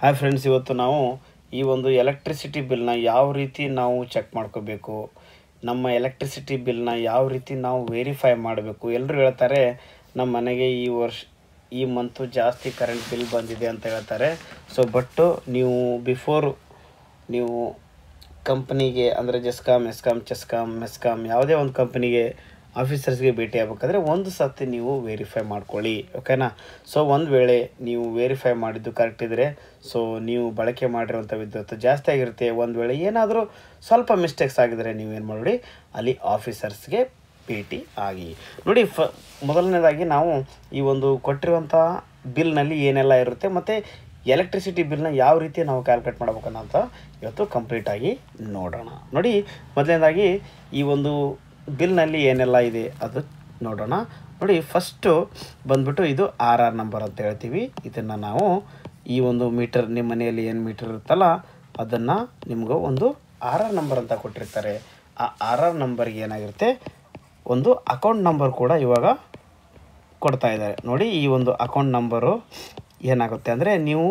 hi friends ಇವತ್ತು ನಾವು ಈ ಒಂದು ಎಲೆಕ್ಟ್ರಿಸಿಟಿ ಬಿಲ್ನ ಯಾವ ರೀತಿ ನಾವು ಚೆಕ್ ಮಾಡ್ಕೋಬೇಕು ನಮ್ಮ ಎಲೆಕ್ಟ್ರಿಸಿಟಿ ಬಿಲ್ನ ಯಾವ ರೀತಿ ನಾವು ವೆರಿಫೈ ಮಾಡಬೇಕು ಎಲ್ಲರೂ ಹೇಳ್ತಾರೆ ನಮ್ಮ ಮನೆಗೆ ಈ ವರ್ಷ ಈ ಮಂತು ಜಾಸ್ತಿ ಕರೆಂಟ್ ಬಿಲ್ ಬಂದಿದೆ ಅಂತ ಹೇಳ್ತಾರೆ ಸೊ ಬಟ್ಟು ನೀವು ಬಿಫೋರ್ ನೀವು ಕಂಪ್ನಿಗೆ ಅಂದರೆ ಜೆಸ್ಕಾಮ್ ಎಸ್ಕಾಮ್ ಚೆಸ್ಕಾಮ್ ಮೆಸ್ಕಾಮ್ ಯಾವುದೇ ಒಂದು ಕಂಪ್ನಿಗೆ ಆಫೀಸರ್ಸ್ಗೆ ಭೇಟಿ ಆಗ್ಬೇಕಾದ್ರೆ ಒಂದು ಸತಿ ನೀವು ವೆರಿಫೈ ಮಾಡ್ಕೊಳ್ಳಿ ಓಕೆನಾ ಸೊ ಒಂದು ವೇಳೆ ನೀವು ವೆರಿಫೈ ಮಾಡಿದ್ದು ಕರೆಕ್ಟ್ ಇದ್ದರೆ ಸೊ ನೀವು ಬಳಕೆ ಮಾಡಿರುವಂಥ ವಿದ್ಯುತ್ ಜಾಸ್ತಿ ಆಗಿರುತ್ತೆ ಒಂದು ವೇಳೆ ಏನಾದರೂ ಸ್ವಲ್ಪ ಮಿಸ್ಟೇಕ್ಸ್ ಆಗಿದರೆ ನೀವೇನು ಮಾಡಿ ಅಲ್ಲಿ ಆಫೀಸರ್ಸ್ಗೆ ಭೇಟಿ ಆಗಿ ನೋಡಿ ಫ ಮೊದಲನೇದಾಗಿ ನಾವು ಈ ಒಂದು ಕೊಟ್ಟಿರುವಂಥ ಬಿಲ್ನಲ್ಲಿ ಏನೆಲ್ಲ ಇರುತ್ತೆ ಮತ್ತು ಎಲೆಕ್ಟ್ರಿಸಿಟಿ ಬಿಲ್ನ ಯಾವ ರೀತಿ ನಾವು ಕ್ಯಾಲ್ಕುಲೇಟ್ ಮಾಡ್ಬೇಕನ್ನೋಂಥ ಇವತ್ತು ಕಂಪ್ಲೀಟಾಗಿ ನೋಡೋಣ ನೋಡಿ ಮೊದಲನೇದಾಗಿ ಈ ಒಂದು ಬಿಲ್ನಲ್ಲಿ ಏನೆಲ್ಲ ಇದೆ ಅದು ನೋಡೋಣ ನೋಡಿ ಫಸ್ಟು ಬಂದ್ಬಿಟ್ಟು ಇದು ಆರ್ ಆರ್ ನಂಬರ್ ಅಂತ ಹೇಳ್ತೀವಿ ಇದನ್ನು ನಾವು ಈ ಒಂದು ಮೀಟರ್ ನಿಮ್ಮ ಮನೆಯಲ್ಲಿ ಏನು ಮೀಟರ್ ಇರುತ್ತಲ್ಲ ಅದನ್ನು ನಿಮ್ಗೆ ಒಂದು ಆರ್ ಆರ್ ನಂಬರ್ ಅಂತ ಕೊಟ್ಟಿರ್ತಾರೆ ಆ ಆರ್ ಆರ್ ನಂಬರ್ಗೆ ಏನಾಗಿರುತ್ತೆ ಒಂದು ಅಕೌಂಟ್ ನಂಬರ್ ಕೂಡ ಇವಾಗ ಕೊಡ್ತಾ ಇದ್ದಾರೆ ನೋಡಿ ಈ ಒಂದು ಅಕೌಂಟ್ ನಂಬರು ಏನಾಗುತ್ತೆ ಅಂದರೆ ನೀವು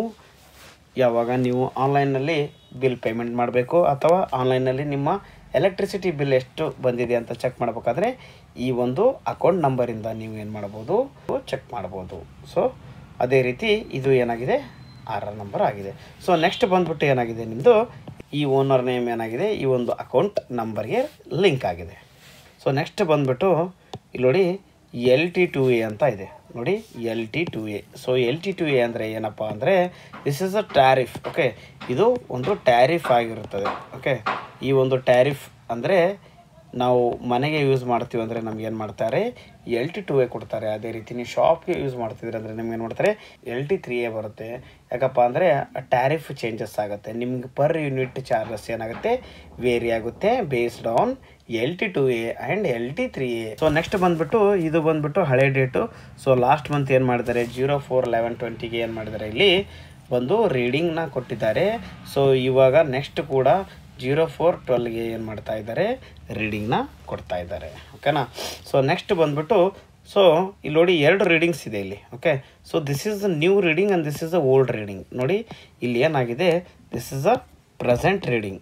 ಯಾವಾಗ ನೀವು ಆನ್ಲೈನಲ್ಲಿ ಬಿಲ್ ಪೇಮೆಂಟ್ ಮಾಡಬೇಕು ಅಥವಾ ಆನ್ಲೈನಲ್ಲಿ ನಿಮ್ಮ ಎಲೆಕ್ಟ್ರಿಸಿಟಿ ಬಿಲ್ ಎಷ್ಟು ಬಂದಿದೆ ಅಂತ ಚೆಕ್ ಮಾಡಬೇಕಾದ್ರೆ ಈ ಒಂದು ಅಕೌಂಟ್ ನಂಬರಿಂದ ನೀವು ಏನು ಮಾಡ್ಬೋದು ಚೆಕ್ ಮಾಡ್ಬೋದು ಸೊ ಅದೇ ರೀತಿ ಇದು ಏನಾಗಿದೆ ಆರ್ ಆರ್ ನಂಬರ್ ಆಗಿದೆ ಸೊ ನೆಕ್ಸ್ಟ್ ಬಂದ್ಬಿಟ್ಟು ಏನಾಗಿದೆ ನಿಮ್ಮದು ಈ ಓನರ್ ನೇಮ್ ಏನಾಗಿದೆ ಈ ಒಂದು ಅಕೌಂಟ್ ನಂಬರ್ಗೆ ಲಿಂಕ್ ಆಗಿದೆ ಸೊ ನೆಕ್ಸ್ಟ್ ಬಂದ್ಬಿಟ್ಟು ಇಲ್ಲಿ ನೋಡಿ ಎಲ್ ಟಿ ಟು ಎ ಅಂತ ಇದೆ ನೋಡಿ L T two A so L T two A ಅಂದರೆ ಏನಪ್ಪ ಅಂದರೆ this is a tariff okay ಇದು ಒಂದು ಟ್ಯಾರಿಫ್ ಆಗಿರುತ್ತದೆ ಓಕೆ ಈ ಒಂದು ಟ್ಯಾರಿಫ್ ಅಂದರೆ ನಾವು ಮನೆಗೆ ಯೂಸ್ ಮಾಡ್ತೀವಿ ಅಂದರೆ ನಮ್ಗೆ ಏನು ಮಾಡ್ತಾರೆ ಎಲ್ ಟಿ ಟು ಎ ಕೊಡ್ತಾರೆ ಅದೇ ರೀತಿ ನೀವು ಶಾಪ್ಗೆ ಯೂಸ್ ಮಾಡ್ತಿದ್ರೆ ಅಂದರೆ ನಿಮ್ಗೆ ಏನು ಮಾಡ್ತಾರೆ ಎಲ್ ಟಿ ತ್ರೀ ಎ ಬರುತ್ತೆ ಯಾಕಪ್ಪ ಅಂದರೆ ಟ್ಯಾರಿಫ್ ಚೇಂಜಸ್ ಆಗುತ್ತೆ ನಿಮ್ಗೆ ಪರ್ ಯೂನಿಟ್ ಚಾರ್ಜಸ್ ಏನಾಗುತ್ತೆ ವೇರಿ ಆಗುತ್ತೆ based on L T two A and L T three A so next ಬಂದ್ಬಿಟ್ಟು ಇದು ಬಂದ್ಬಿಟ್ಟು ಹಳೆ ಡೇಟು ಸೊ ಲಾಸ್ಟ್ ಮಂತ್ ಏನು ಮಾಡಿದ್ದಾರೆ ಜೀರೋ ಫೋರ್ ಲೆವೆನ್ ಟ್ವೆಂಟಿಗೆ ಏನು ಮಾಡಿದ್ದಾರೆ ಇಲ್ಲಿ ಬಂದು ರೀಡಿಂಗ್ನ ಕೊಟ್ಟಿದ್ದಾರೆ ಸೊ ಇವಾಗ ನೆಕ್ಸ್ಟ್ ಕೂಡ ಜೀರೋ ಫೋರ್ ಟ್ವೆಲ್ಗೆ ಏನು ಮಾಡ್ತಾ ಇದ್ದಾರೆ ರೀಡಿಂಗ್ನ ಕೊಡ್ತಾ ಇದ್ದಾರೆ ಓಕೆನಾ ಸೊ ನೆಕ್ಸ್ಟ್ ಬಂದ್ಬಿಟ್ಟು ಸೊ ಇಲ್ಲಿ ನೋಡಿ ಎರಡು ರೀಡಿಂಗ್ಸ್ ಇದೆ ಇಲ್ಲಿ okay so this is the new reading and this is the old reading ನೋಡಿ ಇಲ್ಲಿ ಏನಾಗಿದೆ this is a present reading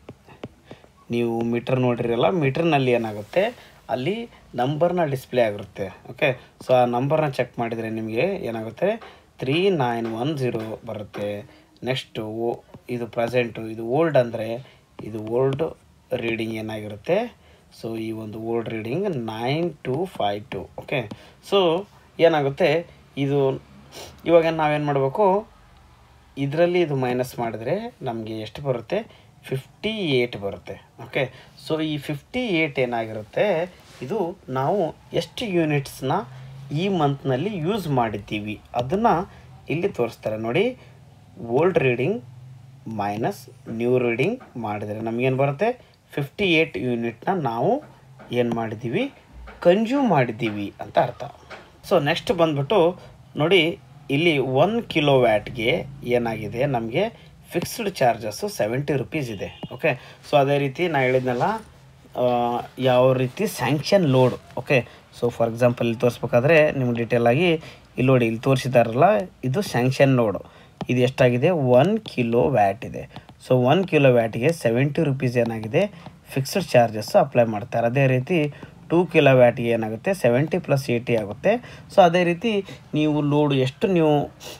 ನೀವು ಮೀಟರ್ ನೋಡಿರಲ್ಲ ಮೀಟರ್ನಲ್ಲಿ ಏನಾಗುತ್ತೆ ಅಲ್ಲಿ ನಂಬರ್ನ ಡಿಸ್ಪ್ಲೇ ಆಗಿರುತ್ತೆ ಓಕೆ ಸೊ ಆ ನಂಬರ್ನ ಚೆಕ್ ಮಾಡಿದರೆ ನಿಮಗೆ ಏನಾಗುತ್ತೆ ತ್ರೀ ನೈನ್ ಒನ್ ಝೀರೋ ಬರುತ್ತೆ ನೆಕ್ಸ್ಟು ಓ ಇದು ಪ್ರೆಸೆಂಟು ಇದು ಓಲ್ಡ್ ಅಂದರೆ ಇದು ಓಲ್ಡ್ ರೀಡಿಂಗ್ ಏನಾಗಿರುತ್ತೆ ಸೊ ಈ ಒಂದು old reading nine two five two okay so ಏನಾಗುತ್ತೆ ಇದು ಇವಾಗ ನಾವೇನು ಮಾಡಬೇಕು ಇದರಲ್ಲಿ ಇದು ಮೈನಸ್ ಮಾಡಿದ್ರೆ ನಮಗೆ ಎಷ್ಟು ಬರುತ್ತೆ ಫಿಫ್ಟಿ ಏಯ್ಟ್ ಬರುತ್ತೆ ಓಕೆ ಸೊ ಈ ಫಿಫ್ಟಿ ಏಯ್ಟ್ ಏನಾಗಿರುತ್ತೆ ಇದು ನಾವು ಎಷ್ಟು ಯೂನಿಟ್ಸ್ನ ಈ ಮಂತ್ನಲ್ಲಿ ಯೂಸ್ ಮಾಡಿದ್ದೀವಿ ಅದನ್ನು ಇಲ್ಲಿ ತೋರಿಸ್ತಾರೆ ನೋಡಿ old reading minus new reading ಮಾಡಿದರೆ ನಮಗೇನು ಬರುತ್ತೆ ಫಿಫ್ಟಿ ಏಯ್ಟ್ ಯೂನಿಟ್ನ ನಾವು ಏನು ಮಾಡಿದ್ದೀವಿ ಕನ್ಸ್ಯೂಮ್ ಮಾಡಿದ್ದೀವಿ ಅಂತ ಅರ್ಥ ಸೊ ನೆಕ್ಸ್ಟ್ ಬಂದ್ಬಿಟ್ಟು ನೋಡಿ ಇಲ್ಲಿ ಒನ್ ಕಿಲೋ ವ್ಯಾಟ್ಗೆ ಏನಾಗಿದೆ ನಮಗೆ ಫಿಕ್ಸ್ಡ್ ಚಾರ್ಜಸ್ಸು ಸೆವೆಂಟಿ ರುಪೀಸ್ ಇದೆ ಓಕೆ ಸೊ ಅದೇ ರೀತಿ ನಾ ಹೇಳಿದ್ನಲ್ಲ ಯಾವ ರೀತಿ sanction load okay so for example ಇಲ್ಲಿ ತೋರಿಸ್ಬೇಕಾದ್ರೆ ನಿಮ್ಗೆ ಡೀಟೇಲಾಗಿ ಇಲ್ಲಿ ನೋಡಿ ಇಲ್ಲಿ ತೋರಿಸಿದಾರಲ್ಲ ಇದು ಸ್ಯಾಂಕ್ಷನ್ ಲೋಡ್ ಇದು ಎಷ್ಟಾಗಿದೆ ಒನ್ ಕಿಲೋ ವ್ಯಾಟ್ ಇದೆ ಸೊ ಒನ್ ಕಿಲೋ ವ್ಯಾಟಿಗೆ ಸೆವೆಂಟಿ ರುಪೀಸ್ ಏನಾಗಿದೆ ಫಿಕ್ಸ್ಡ್ ಚಾರ್ಜಸ್ಸು ಅಪ್ಲೈ ಮಾಡ್ತಾರೆ ಅದೇ ರೀತಿ ಟೂ ಕಿಲೋ ವ್ಯಾಟಿಗೆ ಏನಾಗುತ್ತೆ ಸೆವೆಂಟಿ ಪ್ಲಸ್ ಏಯ್ಟಿ ಆಗುತ್ತೆ ಸೊ ಅದೇ ರೀತಿ ನೀವು ಲೋಡ್ ಎಷ್ಟು ನೀವು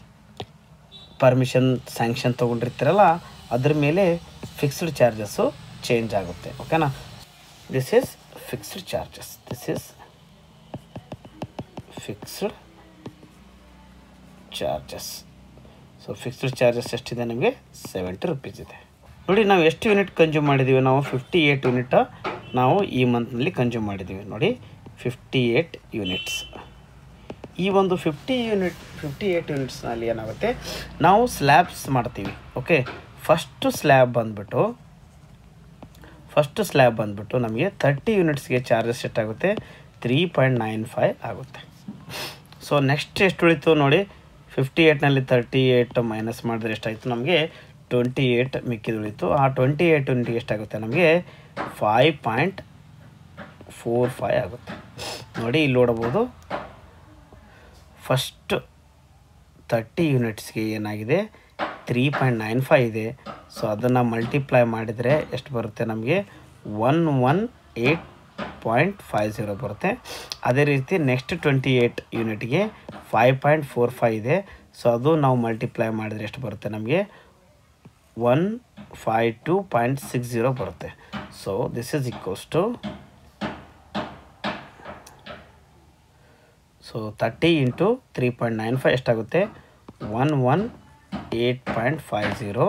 ಪರ್ಮಿಷನ್ ಸ್ಯಾಂಕ್ಷನ್ ತೊಗೊಂಡಿರ್ತೀರಲ್ಲ ಅದ್ರ ಮೇಲೆ ಫಿಕ್ಸ್ಡ್ ಚಾರ್ಜಸ್ಸು ಚೇಂಜ್ ಆಗುತ್ತೆ ಓಕೆನಾ this is fixed charges this is fixed charges so fixed charges ಎಷ್ಟಿದೆ ನಮಗೆ ಸೆವೆಂಟಿ ರುಪೀಸ್ ಇದೆ ನೋಡಿ ನಾವು ಎಷ್ಟು ಯೂನಿಟ್ ಕನ್ಸ್ಯೂಮ್ ಮಾಡಿದ್ದೀವಿ ನಾವು ಫಿಫ್ಟಿ ಏಯ್ಟ್ ಯೂನಿಟ್ ನಾವು ಈ ಮಂತ್ನಲ್ಲಿ ಕನ್ಸ್ಯೂಮ್ ಮಾಡಿದ್ದೀವಿ ನೋಡಿ ಫಿಫ್ಟಿ ಏಯ್ಟ್ ಯೂನಿಟ್ಸ್ ಈ ಒಂದು ಫಿಫ್ಟಿ ಯೂನಿಟ್ ಫಿಫ್ಟಿ ಏಯ್ಟ್ ಯೂನಿಟ್ಸ್ನಲ್ಲಿ ಏನಾಗುತ್ತೆ ನಾವು ಸ್ಲ್ಯಾಬ್ಸ್ ಮಾಡ್ತೀವಿ ಓಕೆ ಫಸ್ಟು ಸ್ಲ್ಯಾಬ್ ಬಂದ್ಬಿಟ್ಟು ಫಸ್ಟ್ ಸ್ಲ್ಯಾಬ್ ಬಂದ್ಬಿಟ್ಟು ನಮಗೆ ತರ್ಟಿ ಯೂನಿಟ್ಸ್ಗೆ ಚಾರ್ಜಸ್ ಎಷ್ಟಾಗುತ್ತೆ ತ್ರೀ ಪಾಯಿಂಟ್ ನೈನ್ ಫೈವ್ ಆಗುತ್ತೆ ಸೊ ನೆಕ್ಸ್ಟ್ ಎಷ್ಟು ಉಳಿತು ನೋಡಿ ಫಿಫ್ಟಿ ಏಯ್ಟ್ನಲ್ಲಿ ತರ್ಟಿ ಏಯ್ಟ್ ಮೈನಸ್ ಮಾಡಿದ್ರೆ ಎಷ್ಟಾಯಿತು ನಮಗೆ ಟ್ವೆಂಟಿ ಏಯ್ಟ್ ಮಿಕ್ಕಿದು ಉಳಿತು ಆ ಟ್ವೆಂಟಿ ಏಯ್ಟ್ ಯೂನಿಟ್ಗೆ ಎಷ್ಟಾಗುತ್ತೆ ನಮಗೆ ಫೈವ್ ಪಾಯಿಂಟ್ ಫೋರ್ ಫೈ ಆಗುತ್ತೆ ನೋಡಿ ಇಲ್ಲಿ ನೋಡಬಹುದು ಫಸ್ಟ್ ತರ್ಟಿ ಯೂನಿಟ್ಸ್ಗೆ ಏನಾಗಿದೆ ತ್ರೀ ಪಾಯಿಂಟ್ ನೈನ್ ಫೈವ್ ಇದೆ ಸೊ ಅದನ್ನು ಮಲ್ಟಿಪ್ಲೈ ಮಾಡಿದರೆ ಎಷ್ಟು ಬರುತ್ತೆ ನಮಗೆ one one eight point five zero ಬರುತ್ತೆ ಅದೇ ರೀತಿ ನೆಕ್ಸ್ಟ್ ಟ್ವೆಂಟಿ ಏಯ್ಟ್ ಯೂನಿಟ್ಗೆ ಫೈವ್ ಪಾಯಿಂಟ್ ಫೋರ್ ಫೈವ್ ಇದೆ ಸೊ ಅದು ನಾವು ಮಲ್ಟಿಪ್ಲೈ ಮಾಡಿದರೆ ಎಷ್ಟು ಬರುತ್ತೆ ನಮಗೆ one five two point six zero ಬರುತ್ತೆ so this is equals to so thirty into three point nine five ಎಷ್ಟಾಗುತ್ತೆ one one eight point five zero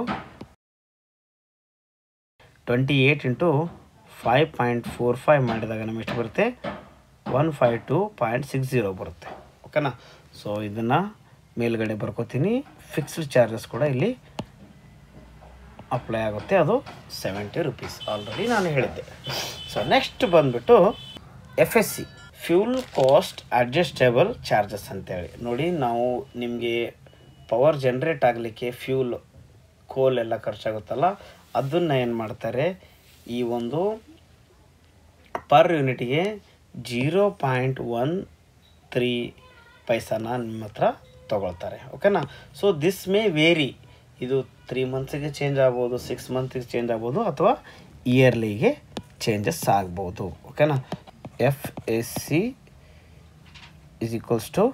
twenty eight into five point four five ಮಾಡಿದಾಗ ನಮಗೆ ಎಷ್ಟು ಬರುತ್ತೆ one five two point six zero ಬರುತ್ತೆ ಓಕೆನಾ so ಇದನ್ನು ಮೇಲ್ಗಡೆ ಬರ್ಕೋತೀನಿ fixed charges ಕೂಡ ಇಲ್ಲಿ ಅಪ್ಲೈ ಆಗುತ್ತೆ ಅದು ಸೆವೆಂಟಿ ರುಪೀಸ್ ಆಲ್ರೆಡಿ ನಾನು ಹೇಳಿದ್ದೆ ಸೊ ನೆಕ್ಸ್ಟ್ ಬಂದುಬಿಟ್ಟು F S C fuel cost adjustable charges ಅಂತೇಳಿ ನೋಡಿ ನಾವು ನಿಮಗೆ ಪವರ್ ಜನ್ರೇಟ್ ಆಗಲಿಕ್ಕೆ ಫ್ಯೂಲ್ ಕೋಲ್ ಎಲ್ಲ ಖರ್ಚಾಗುತ್ತಲ್ಲ ಅದನ್ನು ಏನು ಮಾಡ್ತಾರೆ ಈ ಒಂದು ಪರ್ ಯೂನಿಟ್ಗೆ ಜೀರೋ ಪಾಯಿಂಟ್ ಒನ್ ತ್ರೀ ಪೈಸಾನ ನಿಮ್ಮ ಹತ್ರ ತೊಗೊಳ್ತಾರೆ ಓಕೆನಾ ಸೊ ದಿಸ್ ಮೇ ವೇರಿ ಇದು ತ್ರೀ ಮಂತ್ಸಿಗೆ ಚೇಂಜ್ ಆಗ್ಬೋದು ಸಿಕ್ಸ್ ಮಂತ್ಸಿಗೆ ಚೇಂಜ್ ಆಗ್ಬೋದು ಅಥವಾ ಇಯರ್ಲಿಗೆ ಚೇಂಜಸ್ ಆಗ್ಬೋದು ಓಕೆನಾ F S C is equals to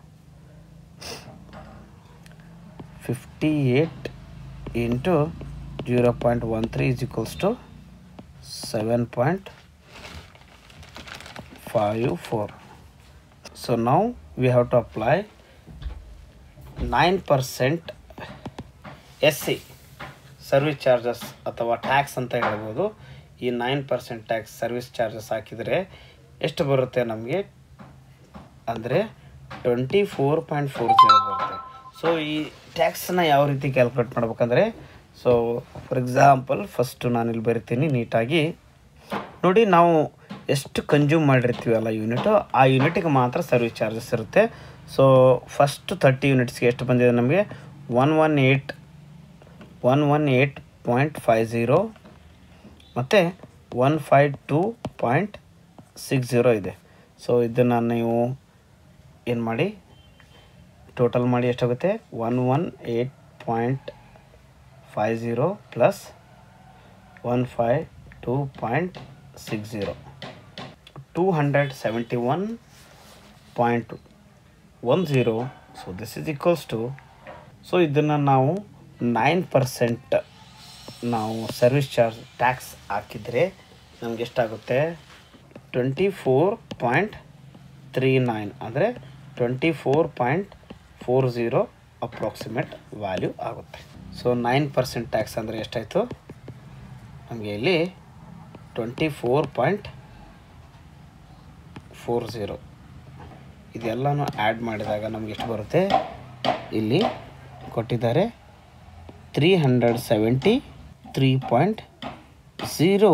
fifty eight into zero point one three is equals to seven point five four so now we have to apply nine percent S C service charges ಅಥವಾ tax ಅಂತ ಹೇಳ್ಬೋದು ಈ nine percent tax service charges ಹಾಕಿದರೆ ಎಷ್ಟು ಬರುತ್ತೆ ನಮಗೆ ಅಂದರೆ twenty four point four zero ಬರುತ್ತೆ ಸೊ ಈ ಟ್ಯಾಕ್ಸನ್ನ ಯಾವ ರೀತಿ ಕ್ಯಾಲ್ಕುಲೇಟ್ ಮಾಡ್ಬೇಕಂದ್ರೆ ಸೊ ಫಾರ್ ಎಕ್ಸಾಂಪಲ್ ಫಸ್ಟು ನಾನಿಲ್ಲಿ ಬರಿತೀನಿ ನೀಟಾಗಿ ನೋಡಿ ನಾವು ಎಷ್ಟು ಕನ್ಸ್ಯೂಮ್ ಮಾಡಿರ್ತೀವಲ್ಲ ಯೂನಿಟು ಆ ಯೂನಿಟಿಗೆ ಮಾತ್ರ ಸರ್ವಿಸ್ ಚಾರ್ಜಸ್ ಇರುತ್ತೆ ಸೊ ಫಸ್ಟ್ ತರ್ಟಿ ಯೂನಿಟ್ಸ್ಗೆ ಎಷ್ಟು ಬಂದಿದೆ ನಮಗೆ one one eight one one eight point five zero ಮತ್ತು one five two point six zero ಇದೆ ಸೊ ಇದನ್ನು ನೀವು ಏನು ಮಾಡಿ ಟೋಟಲ್ ಮಾಡಿ ಎಷ್ಟಾಗುತ್ತೆ one one eight point five zero plus one five two point six zero two hundred seventy one point one zero so this is equals to so ಇದನ್ನು ನಾವು nine percent ನಾವು ಸರ್ವಿಸ್ ಚಾರ್ಜ್ ಟ್ಯಾಕ್ಸ್ ಹಾಕಿದರೆ ನಮ್ಗೆ ಎಷ್ಟಾಗುತ್ತೆ twenty four point three nine ಅಂದರೆ twenty four point four zero approximate value ಆಗುತ್ತೆ so nine percent tax ಅಂದರೆ ಎಷ್ಟಾಯಿತು ನಮಗೆ ಇಲ್ಲಿ twenty four point four zero ಇದೆಲ್ಲನೂ ಆ್ಯಡ್ ಮಾಡಿದಾಗ ನಮ್ಗೆ ಎಷ್ಟು ಬರುತ್ತೆ ಇಲ್ಲಿ ಕೊಟ್ಟಿದ್ದಾರೆ three hundred seventy three point zero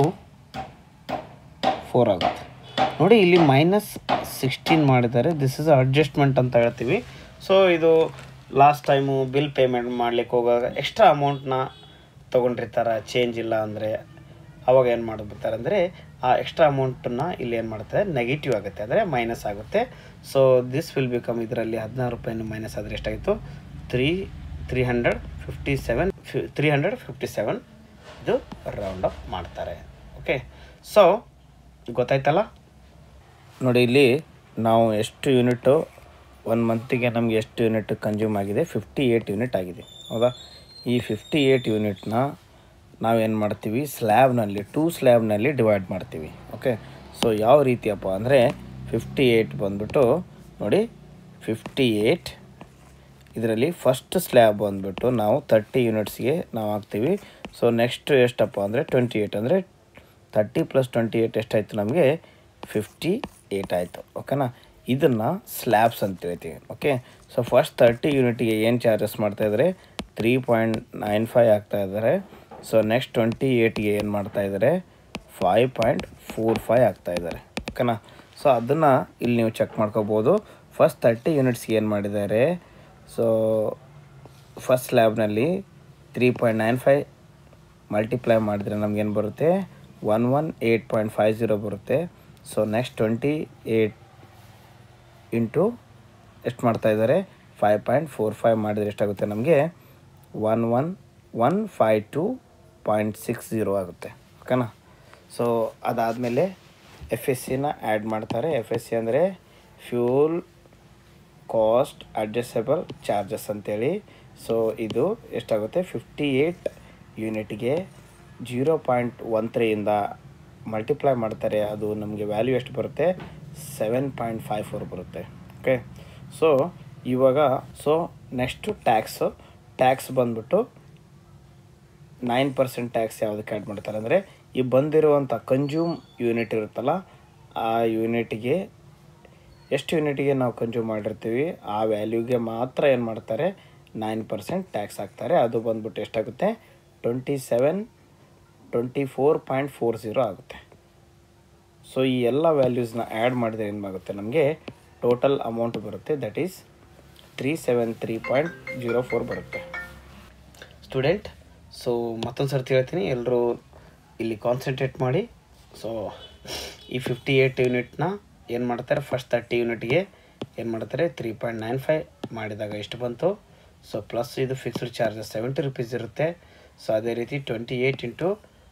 four ಆಗುತ್ತೆ ನೋಡಿ ಇಲ್ಲಿ ಮೈನಸ್ ಸಿಕ್ಸ್ಟೀನ್ ಮಾಡಿದ್ದಾರೆ ದಿಸ್ ಇಸ್ ಅಡ್ಜಸ್ಟ್ಮೆಂಟ್ ಅಂತ ಹೇಳ್ತೀವಿ ಸೊ ಇದು ಲಾಸ್ಟ್ ಟೈಮು ಬಿಲ್ ಪೇಮೆಂಟ್ ಮಾಡ್ಲಿಕ್ಕೆ ಹೋಗುವಾಗ ಎಕ್ಸ್ಟ್ರಾ ಅಮೌಂಟ್ನ ತೊಗೊಂಡಿರ್ತಾರೆ ಚೇಂಜ್ ಇಲ್ಲ ಅಂದರೆ ಅವಾಗ ಏನು ಮಾಡಿಬಿಡ್ತಾರೆ ಅಂದರೆ ಆ ಎಕ್ಸ್ಟ್ರಾ ಅಮೌಂಟನ್ನು ಇಲ್ಲಿ ಏನು ಮಾಡ್ತಾರೆ ನೆಗೆಟಿವ್ ಆಗುತ್ತೆ ಅಂದರೆ ಮೈನಸ್ ಆಗುತ್ತೆ ಸೊ ದಿಸ್ ವಿಲ್ ಬಿಕಮ್ ಇದರಲ್ಲಿ ಹದಿನಾರು ರೂಪಾಯಿನ ಮೈನಸ್ ಆದರೆ ಎಷ್ಟಾಯಿತು three three hundred fifty seven three hundred fifty seven ಇದು ರೌಂಡ್ ಅಪ್ ಮಾಡ್ತಾರೆ ಓಕೆ ಸೊ ಗೊತ್ತಾಯ್ತಲ್ಲ ನೋಡಿ ಇಲ್ಲಿ ನಾವು ಎಷ್ಟು ಯೂನಿಟು ಒನ್ ಮಂತಿಗೆ ನಮಗೆ ಎಷ್ಟು ಯೂನಿಟ್ ಕನ್ಸ್ಯೂಮ್ ಆಗಿದೆ ಫಿಫ್ಟಿ ಏಯ್ಟ್ ಯೂನಿಟ್ ಆಗಿದೆ ಹೌದಾ ಈ ಫಿಫ್ಟಿ ಏಯ್ಟ್ ಯೂನಿಟ್ನ ನಾವೇನು ಮಾಡ್ತೀವಿ ಸ್ಲ್ಯಾಬ್ನಲ್ಲಿ ಟೂ ಸ್ಲ್ಯಾಬ್ನಲ್ಲಿ ಡಿವೈಡ್ ಮಾಡ್ತೀವಿ ಓಕೆ ಸೊ ಯಾವ ರೀತಿಯಪ್ಪ ಅಂದರೆ ಫಿಫ್ಟಿ ಏಯ್ಟ್ ಬಂದ್ಬಿಟ್ಟು ನೋಡಿ ಫಿಫ್ಟಿ ಏಯ್ಟ್ ಇದರಲ್ಲಿ ಫಸ್ಟ್ ಸ್ಲ್ಯಾಬ್ ಬಂದ್ಬಿಟ್ಟು ನಾವು ತರ್ಟಿ ಯೂನಿಟ್ಸ್ಗೆ ನಾವು ಹಾಕ್ತೀವಿ ಸೊ ನೆಕ್ಸ್ಟ್ ಎಷ್ಟಪ್ಪ ಅಂದರೆ ಟ್ವೆಂಟಿ ಏಯ್ಟ್ ಅಂದರೆ ತರ್ಟಿ ಪ್ಲಸ್ ಟ್ವೆಂಟಿ ಏಯ್ಟ್ ಎಷ್ಟಾಯಿತು ನಮಗೆ ಫಿಫ್ಟಿ ಏಯ್ಟ್ ಆಯಿತು ಓಕೆನಾ ಇದನ್ನು ಸ್ಲ್ಯಾಬ್ಸ್ ಅಂತ ಹೇಳ್ತೀವಿ ಓಕೆ ಸೊ ಫಸ್ಟ್ ತರ್ಟಿ ಯೂನಿಟ್ಗೆ ಏನು ಚಾರ್ಜಸ್ ಮಾಡ್ತಾಯಿದ್ದಾರೆ ತ್ರೀ ಪಾಯಿಂಟ್ ನೈನ್ ಫೈವ್ ಆಗ್ತಾ ಇದ್ದಾರೆ ಸೊ ನೆಕ್ಸ್ಟ್ ಟ್ವೆಂಟಿ ಏಯ್ಟ್ಗೆ ಏನು ಮಾಡ್ತಾ ಇದ್ದಾರೆ ಫೈವ್ ಪಾಯಿಂಟ್ ಫೋರ್ ಫೈವ್ ಆಗ್ತಾ ಇದ್ದಾರೆ ಓಕೆನಾ ಸೊ ಅದನ್ನು ಇಲ್ಲಿ ನೀವು ಚೆಕ್ ಮಾಡ್ಕೋಬೋದು ಫಸ್ಟ್ ತರ್ಟಿ ಯೂನಿಟ್ಸ್ಗೆ ಏನು ಮಾಡಿದ್ದಾರೆ ಸೊ ಫಸ್ಟ್ ಲ್ಯಾಬ್ನಲ್ಲಿ three point nine five multiply ಮಾಡಿದರೆ ನಮಗೇನು ಬರುತ್ತೆ one one eight point five zero ಬರುತ್ತೆ so next twenty eight into ಎಷ್ಟು ಮಾಡ್ತಾ ಇದ್ದಾರೆ ಫೈವ್ ಪಾಯಿಂಟ್ ಫೋರ್ ಫೈವ್ ಮಾಡಿದರೆ ಎಷ್ಟಾಗುತ್ತೆ ನಮಗೆ one one one five two point six zero ಆಗುತ್ತೆ ಓಕೆನಾ ಸೊ ಅದಾದಮೇಲೆ ಎಫ್ ಎಸ್ ಸಿನ ಆ್ಯಡ್ ಮಾಡ್ತಾರೆ ಎಫ್ ಎಸ್ ಸಿ ಅಂದರೆ ಫ್ಯೂಲ್ ಕಾಸ್ಟ್ ಅಡ್ಜಸ್ಟಬಲ್ ಚಾರ್ಜಸ್ ಅಂತೇಳಿ ಸೊ ಇದು ಎಷ್ಟಾಗುತ್ತೆ ಫಿಫ್ಟಿ ಏಯ್ಟ್ ಯೂನಿಟ್ಗೆ ಜೀರೋ ಪಾಯಿಂಟ್ ಒನ್ ತ್ರೀಯಿಂದ ಮಲ್ಟಿಪ್ಲೈ ಮಾಡ್ತಾರೆ ಅದು ನಮಗೆ ವ್ಯಾಲ್ಯೂ ಎಷ್ಟು ಬರುತ್ತೆ ಸೆವೆನ್ ಪಾಯಿಂಟ್ ಫೈವ್ ಫೋರ್ ಬರುತ್ತೆ ಓಕೆ ಸೊ ಇವಾಗ ಸೊ ನೆಕ್ಸ್ಟು ಟ್ಯಾಕ್ಸು ಟ್ಯಾಕ್ಸ್ ಬಂದ್ಬಿಟ್ಟು ನೈನ್ ಪರ್ಸೆಂಟ್ ಟ್ಯಾಕ್ಸ್ ಯಾವುದಕ್ಕೆ ಆ್ಯಡ್ ಮಾಡ್ತಾರೆ ಅಂದರೆ ಈ ಬಂದಿರುವಂಥ ಕನ್ಸ್ಯೂಮ್ ಯೂನಿಟ್ ಇರುತ್ತಲ್ಲ ಆ ಯೂನಿಟ್ಗೆ ಎಷ್ಟು ಯೂನಿಟಿಗೆ ನಾವು ಕನ್ಸ್ಯೂಮ್ ಮಾಡಿರ್ತೀವಿ ಆ ವ್ಯಾಲ್ಯೂಗೆ ಮಾತ್ರ ಏನು ಮಾಡ್ತಾರೆ ನೈನ್ ಪರ್ಸೆಂಟ್ ಟ್ಯಾಕ್ಸ್ ಹಾಕ್ತಾರೆ ಅದು ಬಂದ್ಬಿಟ್ಟು ಎಷ್ಟಾಗುತ್ತೆ twenty seven twenty four point four zero ಆಗುತ್ತೆ ಸೊ ಈ ಎಲ್ಲ ವ್ಯಾಲ್ಯೂಸ್ನ ಆ್ಯಡ್ ಮಾಡಿದ್ರೆ ಏನಾಗುತ್ತೆ ನಮಗೆ ಟೋಟಲ್ ಅಮೌಂಟ್ ಬರುತ್ತೆ that is three seven three point zero four ಬರುತ್ತೆ ಸ್ಟೂಡೆಂಟ್ ಸೊ ಮತ್ತೊಂದು ಸರ್ತಿ ಹೇಳ್ತೀನಿ ಎಲ್ಲರೂ ಇಲ್ಲಿ ಕಾನ್ಸಂಟ್ರೇಟ್ ಮಾಡಿ ಸೊ ಈ ಫಿಫ್ಟಿ ಏಯ್ಟ್ ಯೂನಿಟ್ನ ಏನು ಮಾಡ್ತಾರೆ ಫಸ್ಟ್ ತರ್ಟಿ ಯೂನಿಟ್ಗೆ ಏನು ಮಾಡ್ತಾರೆ ತ್ರೀ ಪಾಯಿಂಟ್ ನೈನ್ ಫೈವ್ ಮಾಡಿದಾಗ ಎಷ್ಟು ಬಂತು ಸೊ ಪ್ಲಸ್ ಇದು ಫಿಕ್ಸ್ಡ್ ಚಾರ್ಜಸ್ ಸೆವೆಂಟಿ ರುಪೀಸ್ ಇರುತ್ತೆ ಸೊ ಅದೇ ರೀತಿ twenty eight into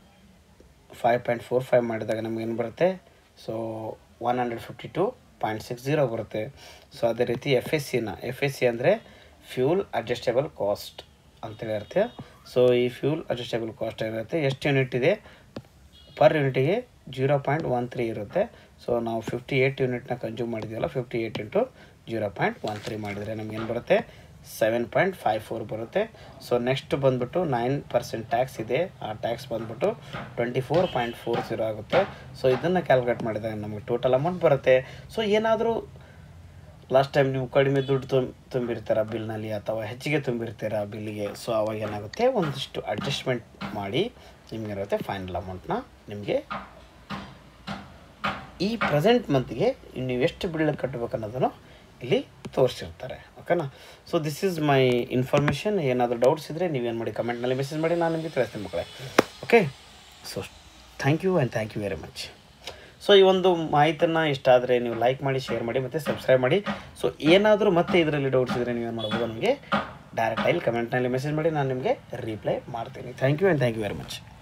five point four five ಮಾಡಿದಾಗ ನಮ್ಗೆ ಏನು ಬರುತ್ತೆ so one hundred fifty two point six zero ಬರುತ್ತೆ ಸೊ ಅದೇ ರೀತಿ ಎಫ್ ಎಸ್ ಸಿನ ಎಫ್ ಎಸ್ ಸಿ ಅಂದರೆ ಫ್ಯೂಲ್ ಅಡ್ಜಸ್ಟೇಬಲ್ ಕಾಸ್ಟ್ ಅಂತೇಳಿ ಇರುತ್ತೆ ಸೊ ಈ ಫ್ಯೂಲ್ ಅಡ್ಜಸ್ಟೇಬಲ್ ಕಾಸ್ಟ್ ಏನಿರುತ್ತೆ ಎಷ್ಟು ಯೂನಿಟ್ ಇದೆ ಪರ್ ಯೂನಿಟಿಗೆ ಜೀರೋ ಪಾಯಿಂಟ್ ಒನ್ ತ್ರೀ ಇರುತ್ತೆ ಸೊ ನಾವು ಫಿಫ್ಟಿ ಏಯ್ಟ್ ಯೂನಿಟ್ನ ಕನ್ಸ್ಯೂಮ್ ಮಾಡಿದ್ದೀವಲ್ಲ fifty eight into zero point one three ಮಾಡಿದರೆ ನಮ್ಗೆ ಏನು ಬರುತ್ತೆ ಸೆವೆನ್ ಪಾಯಿಂಟ್ ಫೈವ್ ಫೋರ್ ಬರುತ್ತೆ ಸೊ ನೆಕ್ಸ್ಟ್ ಬಂದ್ಬಿಟ್ಟು ನೈನ್ ಪರ್ಸೆಂಟ್ ಟ್ಯಾಕ್ಸ್ ಇದೆ ಆ ಟ್ಯಾಕ್ಸ್ ಬಂದ್ಬಿಟ್ಟು twenty four point four zero ಆಗುತ್ತೆ ಸೊ ಇದನ್ನು ಕ್ಯಾಲ್ಕುಲೇಟ್ ಮಾಡಿದಾಗ ನಮಗೆ ಟೋಟಲ್ ಅಮೌಂಟ್ ಬರುತ್ತೆ ಸೊ ಏನಾದರೂ ಲಾಸ್ಟ್ ಟೈಮ್ ನೀವು ಕಡಿಮೆ ದುಡ್ಡು ತುಂಬ ತುಂಬಿರ್ತೀರ ಬಿಲ್ನಲ್ಲಿ ಅಥವಾ ಹೆಚ್ಚಿಗೆ ತುಂಬಿರ್ತೀರ ಬಿಲ್ಲಿಗೆ ಸೊ ಅವಾಗ ಏನಾಗುತ್ತೆ ಒಂದಿಷ್ಟು ಅಡ್ಜಸ್ಟ್ಮೆಂಟ್ ಮಾಡಿ ನಿಮ್ಗೆ ಇರುತ್ತೆ ಫೈನಲ್ ಅಮೌಂಟ್ನ ನಿಮಗೆ ಈ ಪ್ರೆಸೆಂಟ್ ಮಂತ್ಗೆ ನೀವು ಎಷ್ಟು ಬಿಲ್ ಕಟ್ಟಬೇಕು ಅನ್ನೋದನ್ನು ಇಲ್ಲಿ ತೋರಿಸಿರ್ತಾರೆ ಓಕೆನಾ so this is my information ಏನಾದರೂ ಡೌಟ್ಸ್ ಇದ್ದರೆ ನೀವೇನು ಮಾಡಿ ಕಮೆಂಟ್ನಲ್ಲಿ ಮೆಸೇಜ್ ಮಾಡಿ ನಾನು ನಿಮಗೆ ತಿಳಿಸ್ತೀನಿ ಮಕ್ಕಳೇ okay so thank you and thank you very much so ಈ ಒಂದು ಮಾಹಿತಿಯನ್ನು ಇಷ್ಟ ಆದರೆ ನೀವು ಲೈಕ್ ಮಾಡಿ ಶೇರ್ ಮಾಡಿ ಮತ್ತು ಸಬ್ಸ್ಕ್ರೈಬ್ ಮಾಡಿ ಸೊ ಏನಾದರೂ ಮತ್ತೆ ಇದರಲ್ಲಿ ಡೌಟ್ಸ್ ಇದ್ದರೆ ನೀವೇನು ಮಾಡ್ಬೋದು ನನಗೆ ಡೈರೆಕ್ಟಾಗಿ ಕಮೆಂಟ್ನಲ್ಲಿ ಮೆಸೇಜ್ ಮಾಡಿ ನಾನು ನಿಮಗೆ ರಿಪ್ಲೈ ಮಾಡ್ತೀನಿ thank you and thank you very much